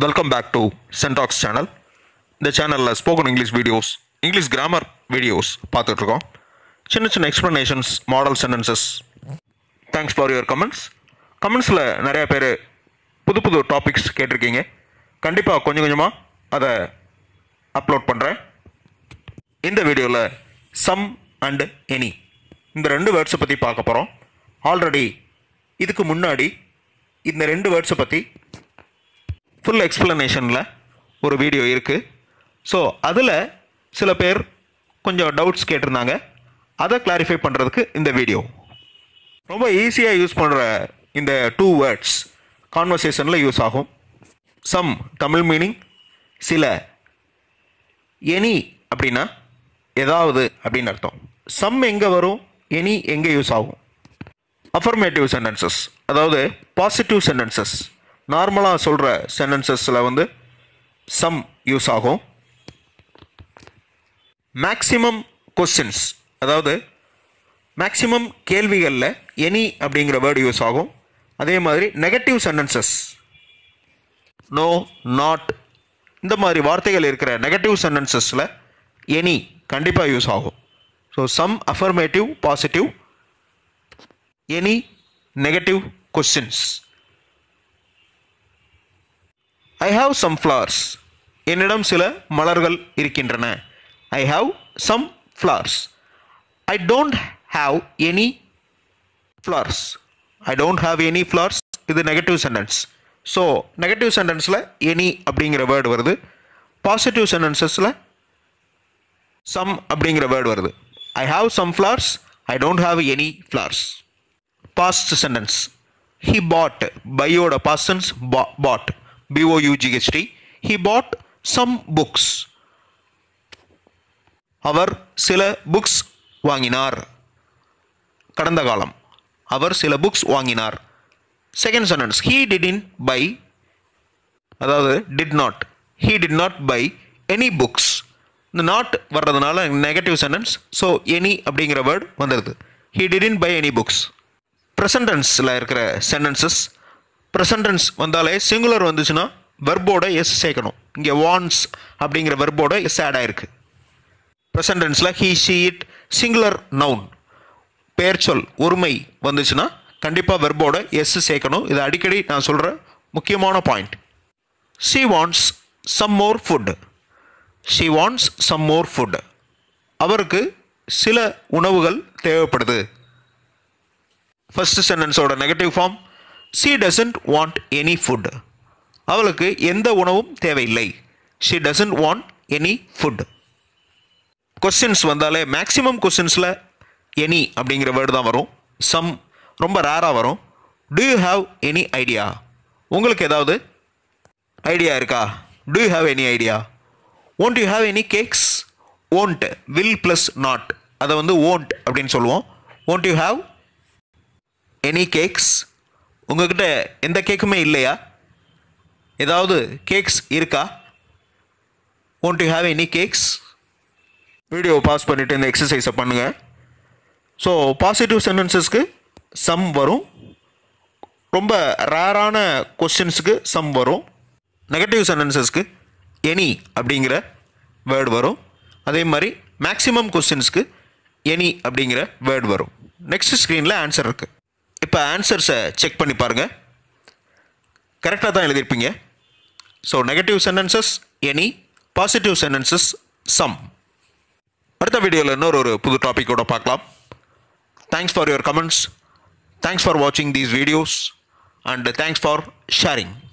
welcome back to சென்டாக்ஸ் channel இந்த சேனலில் spoken English videos English grammar videos பார்த்துட்ருக்கோம் சின்ன சின்ன explanations model sentences thanks for your comments கமெண்ட்ஸில் நிறைய பேர் புது புது டாபிக்ஸ் கேட்டிருக்கீங்க கண்டிப்பாக கொஞ்சம் கொஞ்சமாக அதை அப்லோட் பண்ணுறேன் இந்த வீடியோவில் சம் அண்ட் எனி இந்த ரெண்டு வேர்ட்ஸை பற்றி பார்க்க போகிறோம் ஆல்ரெடி இதுக்கு முன்னாடி இந்த ரெண்டு வேர்ட்ஸை பற்றி ஃபுல் எக்ஸ்ப்ளனேஷனில் ஒரு வீடியோ இருக்குது ஸோ அதில் சில பேர் கொஞ்சம் டவுட்ஸ் கேட்டிருந்தாங்க அதை கிளாரிஃபை பண்ணுறதுக்கு இந்த வீடியோ ரொம்ப ஈஸியாக யூஸ் பண்ணுற இந்த டூ வேர்ட்ஸ் கான்வர்சேஷனில் யூஸ் ஆகும் சம் தமிழ் மீனிங் சில எனி அப்படின்னா ஏதாவது அப்படின்னு அர்த்தம் சம் எங்கே வரும் எனி எங்கே யூஸ் ஆகும் அஃபர்மேட்டிவ் சென்டென்சஸ் அதாவது பாசிட்டிவ் சென்டென்சஸ் நார்மலாக சொல்கிற சென்டென்சஸில் வந்து சம் யூஸ் ஆகும் மேக்ஸிமம் கொஸ்டின்ஸ் அதாவது மேக்ஸிமம் கேள்விகளில் எனி அப்படிங்கிற வேர்டு யூஸ் ஆகும் அதே மாதிரி நெகட்டிவ் சென்டென்சஸ் நோ நாட் இந்த மாதிரி வார்த்தைகள் இருக்கிற நெகட்டிவ் சென்டென்சஸில் எனி கண்டிப்பாக யூஸ் ஆகும் so some affirmative positive any negative questions I have some flowers என்னிடம் சில மலர்கள் இருக்கின்றன I have some flowers I don't have any flowers I don't have any flowers இது நெகட்டிவ் சென்டென்ஸ் ஸோ நெகட்டிவ் சென்டென்ஸில் any அப்படிங்கிற word வருது positive சென்டென்சஸில் some அப்படிங்கிற வேர்டு வருது I have some flowers I don't have any flowers past sentence he bought பையோட பாஸ்டன்ஸ் பாட் B O U G H T he bought some books அவர் சில புக்ஸ் வாங்கினார் கடந்த காலம் அவர் சில புக்ஸ் வாங்கினார் second sentence he did in buy அதாவது did not he did not buy any books இந்த நாட் வர்றதுனால நெகட்டிவ் சென்டென்ஸ் ஸோ எனி அப்படிங்கிற வேர்டு வந்துடுது he didn't buy any books ப்ரெசன்டென்ஸில் இருக்கிற சென்டென்சஸ் ப்ரெசன்டென்ஸ் வந்தாலே சிங்குலர் வந்துச்சுன்னா வெர்போட எஸ் சேர்க்கணும் இங்கே வான்ஸ் அப்படிங்கிற வெர்போட எஸ் ஆட் ஆயிருக்கு ப்ரெசன்டென்ஸில் he she it singular noun பெயர் சொல் ஒருமை வந்துச்சுன்னா கண்டிப்பாக வெர்போட எஸ் சேர்க்கணும் இது அடிக்கடி நான் சொல்கிற முக்கியமான point she wants some more food she wants some more food அவருக்கு சில உணவுகள் தேவைப்படுது ஃபர்ஸ்ட் சென்டென்ஸோட negative form she doesn't want any food அவளுக்கு எந்த உணவும் தேவையில்லை she doesn't want any food questions வந்தாலே மேக்ஸிமம் கொஸ்டின்ஸில் எனி அப்படிங்கிற வேர்டு தான் வரும் சம் ரொம்ப ரேராக வரும் do you have any idea உங்களுக்கு ஏதாவது ஐடியா இருக்கா do you have any idea won't you have any cakes won't will plus not அதை வந்து ஓன்ட் அப்படின்னு சொல்லுவோம் won't you have any cakes உங்ககிட்ட எந்த கேக்குமே இல்லையா ஏதாவது கேக்ஸ் இருக்கா won't you have any cakes video pause பண்ணிவிட்டு இந்த எக்ஸசைஸை பண்ணுங்கள் ஸோ பாசிட்டிவ் சென்டென்சஸ்க்கு சம் வரும் ரொம்ப ரேரான கொஸ்டின்ஸுக்கு சம் வரும் நெகட்டிவ் சென்டென்சஸ்க்கு எனி அப்படிங்கிற வேர்டு வரும் அதே மாதிரி மேக்ஸிமம் கொஸ்டின்ஸ்க்கு எனி அப்படிங்கிற வேர்டு வரும் நெக்ஸ்ட் ஸ்க்ரீனில் ஆன்சர் இருக்குது இப்போ ஆன்சர்ஸை செக் பண்ணி பாருங்கள் கரெக்டாக தான் எழுதியிருப்பீங்க so negative sentences any positive sentences some அடுத்த வீடியோவில் இன்னொரு ஒரு புது டாப்பிக்கோட பார்க்கலாம் thanks for your comments thanks for வாட்சிங் these videos and thanks for sharing